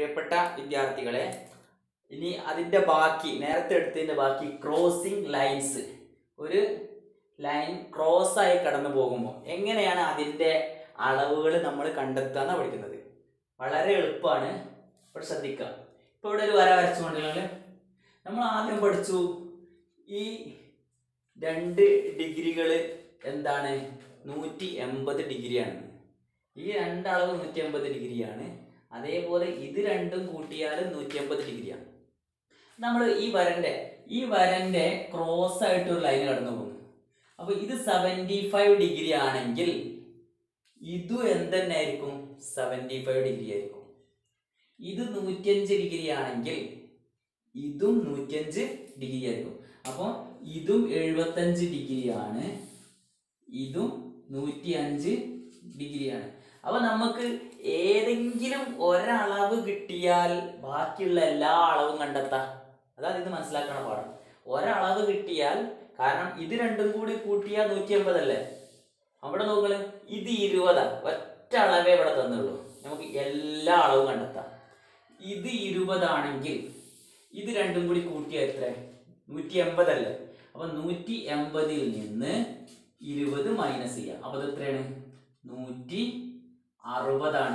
പ്രിയപ്പെട്ട വിദ്യാർത്ഥികളെ ഇനി അതിൻ്റെ ബാക്കി നേരത്തെ എടുത്തതിൻ്റെ ബാക്കി ക്രോസിംഗ് ലൈൻസ് ഒരു ലൈൻ ക്രോസ് ആയി കടന്നു പോകുമ്പോൾ എങ്ങനെയാണ് അതിൻ്റെ അളവുകൾ നമ്മൾ കണ്ടെത്താന്ന് പഠിക്കുന്നത് വളരെ എളുപ്പമാണ് ഇവിടെ ശ്രദ്ധിക്കുക ഇപ്പോൾ ഇവിടെ ഒരു വര വരച്ചുകൊണ്ടുള്ള നമ്മൾ ആദ്യം പഠിച്ചു ഈ രണ്ട് ഡിഗ്രികൾ എന്താണ് നൂറ്റി എൺപത് ഡിഗ്രിയാണ് ഈ രണ്ടളവ് നൂറ്റി എൺപത് ഡിഗ്രിയാണ് അതേപോലെ ഇത് രണ്ടും കൂട്ടിയാലും നൂറ്റി എൺപത് ഡിഗ്രിയാണ് നമ്മൾ ഈ വരന്റെ ഈ വരന്റെ ക്രോസ് ആയിട്ട് ഒരു ലൈൻ കടന്നു പോകുന്നു അപ്പൊ ഇത് സെവൻറ്റി ഫൈവ് ഡിഗ്രി ആണെങ്കിൽ ഇതും എന്തെന്നെ ആയിരിക്കും സെവൻറ്റി ഫൈവ് ഡിഗ്രി ആയിരിക്കും ഇത് നൂറ്റിയഞ്ച് ഡിഗ്രി ആണെങ്കിൽ ഇതും നൂറ്റിയഞ്ച് ഡിഗ്രി ആയിരിക്കും അപ്പോൾ ഇതും എഴുപത്തഞ്ച് ഡിഗ്രിയാണ് ഇതും നൂറ്റി അഞ്ച് ഡിഗ്രിയാണ് അപ്പൊ നമുക്ക് ഏതെങ്കിലും ഒരളവ് കിട്ടിയാൽ ബാക്കിയുള്ള എല്ലാ അളവും കണ്ടെത്താം അതാണ് ഇത് മനസ്സിലാക്കണ പാഠം ഒരളവ് കിട്ടിയാൽ കാരണം ഇത് രണ്ടും കൂടി കൂട്ടിയാൽ നൂറ്റി അമ്പതല്ലേ അവിടെ നോക്കള് ഇത് ഇരുപതാ ഒറ്റ അളവേ ഇവിടെ തന്നുള്ളൂ നമുക്ക് എല്ലാ അളവും കണ്ടെത്താം ഇത് ഇരുപതാണെങ്കിൽ ഇത് രണ്ടും കൂടി കൂട്ടിയാൽ എത്ര നൂറ്റി എൺപതല്ലേ അപ്പൊ നൂറ്റി എൺപതിൽ നിന്ന് ഇരുപത് മൈനസ് ചെയ്യാം അപ്പൊ ഇത് എത്രയാണ് നൂറ്റി അറുപതാണ്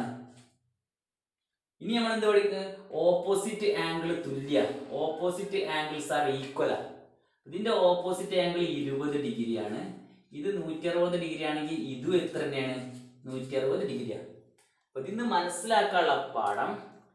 ഇനി നമ്മൾ എന്ത് പഠിക്കുക ഓപ്പോസിറ്റ് ആംഗിൾ തുല്യ ഓപ്പോസിറ്റ് ആംഗിൾസ് ആർ ഈക്വൽ ഇതിന്റെ ഓപ്പോസിറ്റ് ആംഗിൾ ഇരുപത് ഡിഗ്രിയാണ് ഇത് നൂറ്റി അറുപത് ഡിഗ്രി ആണെങ്കിൽ ഇതും എത്ര തന്നെയാണ് നൂറ്റി അറുപത് ഡിഗ്രിയാണ് അപ്പൊ ഇതിന്ന് മനസ്സിലാക്കാനുള്ള പാഠം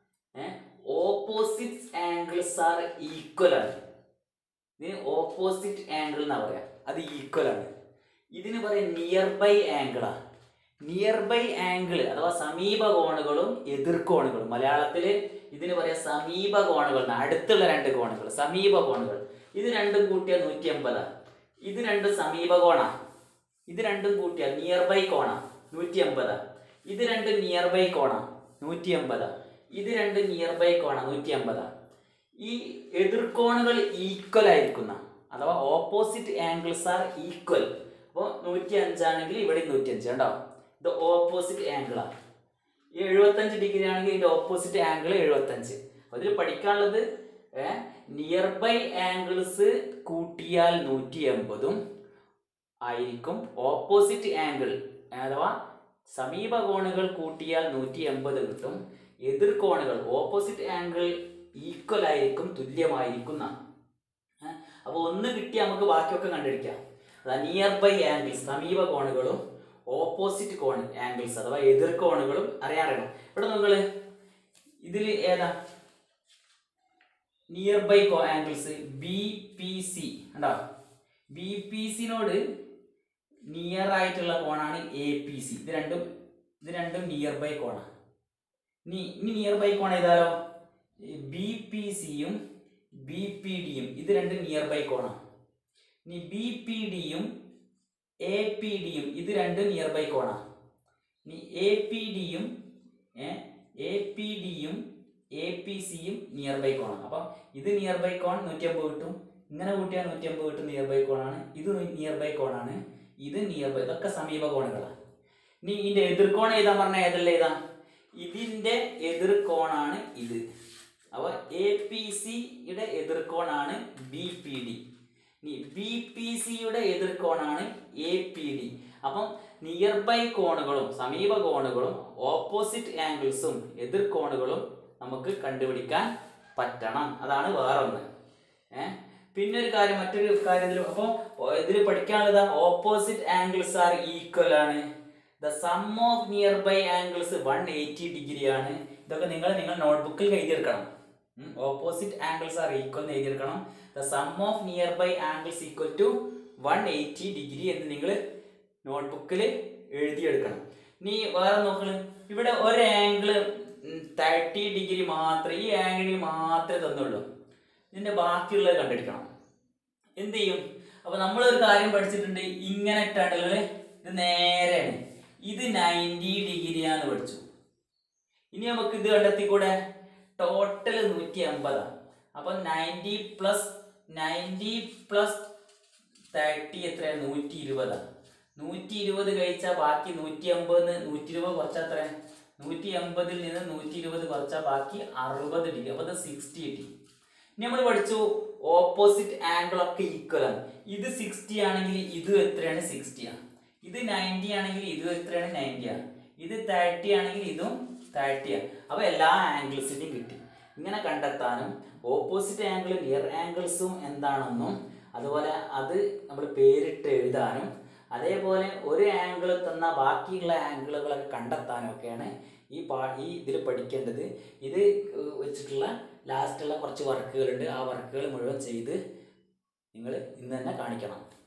ഓപ്പോസിറ്റ് ആംഗിൾസ് ആർ ഈക്വൽ ആണ് ഇതിന് ഓപ്പോസിറ്റ് ആംഗിൾ എന്നാ പറയാ അത് ഈക്വൽ ആണ് ഇതിന് പറയാം നിയർ ബൈ ആംഗിളാ നിയർ ബൈ ആംഗിൾ അഥവാ സമീപ കോണുകളും എതിർ കോണുകളും മലയാളത്തിൽ ഇതിന് പറയാം സമീപ കോണുകൾ എന്നാ. അടുത്തുള്ള രണ്ട് കോണുകൾ സമീപ കോണുകൾ ഇത് രണ്ടും കൂട്ടിയാൽ നൂറ്റി എൺപതാ ഇത് രണ്ടും സമീപ കോണാ ഇത് രണ്ടും കൂട്ടിയാൽ നിയർ ബൈ കോണാ നൂറ്റി എൺപതാ ഇത് രണ്ടും നിയർ ബൈ കോണാ നൂറ്റി എൺപതാ ഇത് രണ്ടും നിയർ ബൈ കോണാ നൂറ്റി എൺപതാ ഈ എതിർകോണുകൾ ഈക്വൽ ആയിരിക്കുന്ന അഥവാ ഓപ്പോസിറ്റ് ആംഗിൾസ് ആർ ഈക്വൽ അപ്പോൾ നൂറ്റി അഞ്ചാണെങ്കിൽ ഇവിടെ നൂറ്റി അഞ്ച് കണ്ടോ ഇത് ഓപ്പോസിറ്റ് ആംഗിളാണ് ഈ എഴുപത്തഞ്ച് ഡിഗ്രി ആണെങ്കിൽ ഇതിന്റെ ഓപ്പോസിറ്റ് ആംഗിൾ എഴുപത്തഞ്ച് അപ്പോൾ ഇതിൽ പഠിക്കാനുള്ളത് നിയർ ബൈ ആംഗിൾസ് കൂട്ടിയാൽ നൂറ്റി എൺപതും ആയിരിക്കും ഓപ്പോസിറ്റ് ആംഗിൾ അഥവാ സമീപ കോണുകൾ കൂട്ടിയാൽ നൂറ്റി എൺപത് കിട്ടും എതിർ കോണുകൾ ഓപ്പോസിറ്റ് ആംഗിൾ ഈക്വൽ ആയിരിക്കും തുല്യമായിരിക്കും എന്നാണ് അപ്പോൾ ഒന്ന് കിട്ടിയാൽ നമുക്ക് ബാക്കിയൊക്കെ കണ്ടുപിടിക്കാം അതാ നിയർ ബൈ ആംഗിൾസ് സമീപ കോണുകളും ഓപ്പോസിറ്റ് കോൺ ആംഗിൾസ് അഥവാ എതിർ കോണുകളും അറിയാറിയണം ഇവിടെ നിങ്ങൾ ഇതിൽ ഏതാ നിയർ ബൈ കോ ആംഗിൾസ് ബി പി സി ഉണ്ടോ ബി പി സിനോട് നിയർ ആയിട്ടുള്ള കോണാണ് എ പി സി ഇത് രണ്ടും ഇത് രണ്ടും നിയർ ബൈ കോണാണ് ഇനി ഇനി നിയർ ബൈ കോൺ ഏതാലോ ബി പി സിയും ബി പി ഡിയും ഇത് രണ്ടും നിയർ ബൈ കോണാണ് ഇനി ബി പി ഡിയും എ പി ഡിയും ഇത് രണ്ടും നിയർ ബൈ കോണാണ് ഇനി എ പി ഡിയും എ പി ഡിയും എ പി സിയും നിയർ ബൈ കോണാണ് അപ്പം ഇത് നിയർ ബൈ കോൺ നൂറ്റി അമ്പത് കിട്ടും ഇങ്ങനെ കൂട്ടിയാൽ നൂറ്റി അമ്പത് കിട്ടും നിയർ ബൈ കോണാണ് ഇത് നിയർ ബൈ കോണാണ് ഇത് നിയർ ബൈ ഇതൊക്കെ സമീപ കോണുകളാണ് ഇനി ഇതിന്റെ എതിർകോൺ എഴുതാൻ പറഞ്ഞാൽ ഏതല്ല ഏതാ ഇതിന്റെ എതിർകോണാണ് ഇത് അപ്പൊ എ പി സിയുടെ എതിർകോണാണ് ബി പി ഡി ഇനി ബി പി സിയുടെ എതിർകോണാണ് എ പി ഡി അപ്പം നിയർ ബൈ കോണുകളും സമീപ കോണുകളും ഓപ്പോസിറ്റ് ആംഗിൾസും എതിർ കോണുകളും നമുക്ക് കണ്ടുപിടിക്കാൻ പറ്റണം അതാണ് വേറൊന്ന് ഏഹ് പിന്നെ ഒരു കാര്യം മറ്റൊരു കാര്യത്തിൽ അപ്പോൾ ഇതിൽ പഠിക്കാനുള്ളത് ഓപ്പോസിറ്റ് ആംഗിൾസ് ആർ ഈക്വൽ ആണ് the sum of nearby angles one eighty degree ആണ് ഇതൊക്കെ നിങ്ങൾ നിങ്ങൾ നോട്ട്ബുക്കിൽ എഴുതിയെടുക്കണം ഓപ്പോസിറ്റ് ആംഗിൾസ് ആർ ഈക്വൽ എന്ന് എഴുതിയെടുക്കണം the sum of nearby angles equal to one eighty degree എന്ന് നിങ്ങൾ നോട്ട്ബുക്കിൽ എഴുതിയെടുക്കണം ഇനി വേറെ നോക്കണം ഇവിടെ ഒരു ആംഗിള് തേർട്ടി ഡിഗ്രി മാത്രമേ ഈ ആംഗിളിൽ മാത്രമേ തന്നുള്ളൂ ഇതിന്റെ ബാക്കിയുള്ളത് കണ്ടെടുക്കണം എന്ത് ചെയ്യും അപ്പൊ നമ്മളൊരു കാര്യം പഠിച്ചിട്ടുണ്ട് ഇങ്ങനെ ഇട്ടാണ്ടുള്ളത് ഇത് നേരെയാണ് ഇത് നയൻറ്റി ഡിഗ്രിയാന്ന് പഠിച്ചു ഇനി നമുക്ക് ഇത് കണ്ടെത്തിക്കൂടെ ടോട്ടൽ നൂറ്റി അമ്പതാണ് അപ്പൊ ninety plus ninety plus thirty എത്രയാണ് നൂറ്റി ഇരുപതാണ് നൂറ്റി ഇരുപത് കഴിച്ചാൽ ബാക്കി നൂറ്റി അമ്പത് നൂറ്റി ഇരുപത് കുറച്ചാൽ എത്ര നൂറ്റി എൺപതിൽ നിന്ന് നൂറ്റി ഇരുപത് കുറച്ചാൽ ബാക്കി അറുപത് ഡിഗ്രി അപ്പോൾ അത് സിക്സ്റ്റി കിട്ടി ഇനി നമ്മൾ പഠിച്ചു ഓപ്പോസിറ്റ് ആംഗിൾ ഒക്കെ ഈക്വൽ ആണ് ഇത് സിക്സ്റ്റി ആണെങ്കിൽ ഇതും എത്രയാണ് സിക്സ്റ്റി ആണ് ഇത് നയൻറ്റി ആണെങ്കിൽ ഇതും എത്രയാണ് നയൻറ്റി ആണ് ഇത് തേർട്ടി ആണെങ്കിൽ ഇതും തേർട്ടി ആണ് അപ്പോൾ എല്ലാ ആംഗിൾസിൻ്റെയും കിട്ടി ഇങ്ങനെ കണ്ടെത്താനും ഓപ്പോസിറ്റ് ആംഗിൾ നിയർ ആംഗിൾസും എന്താണെന്നും അതുപോലെ അത് നമ്മൾ പേരിട്ട് എഴുതാനും അതേപോലെ ഒരു ആംഗിൾ തന്ന ബാക്കിയുള്ള ആംഗിളുകളൊക്കെ കണ്ടെത്താനും ഒക്കെയാണ് ഈ പാ ഈ ഇതിൽ പഠിക്കേണ്ടത് ഇത് ഏഹ് വെച്ചിട്ടുള്ള ലാസ്റ്റുള്ള കുറച്ച് വർക്കുകളുണ്ട് ആ വർക്കുകൾ മുഴുവൻ ചെയ്ത് നിങ്ങൾ ഇന്ന് തന്നെ കാണിക്കണം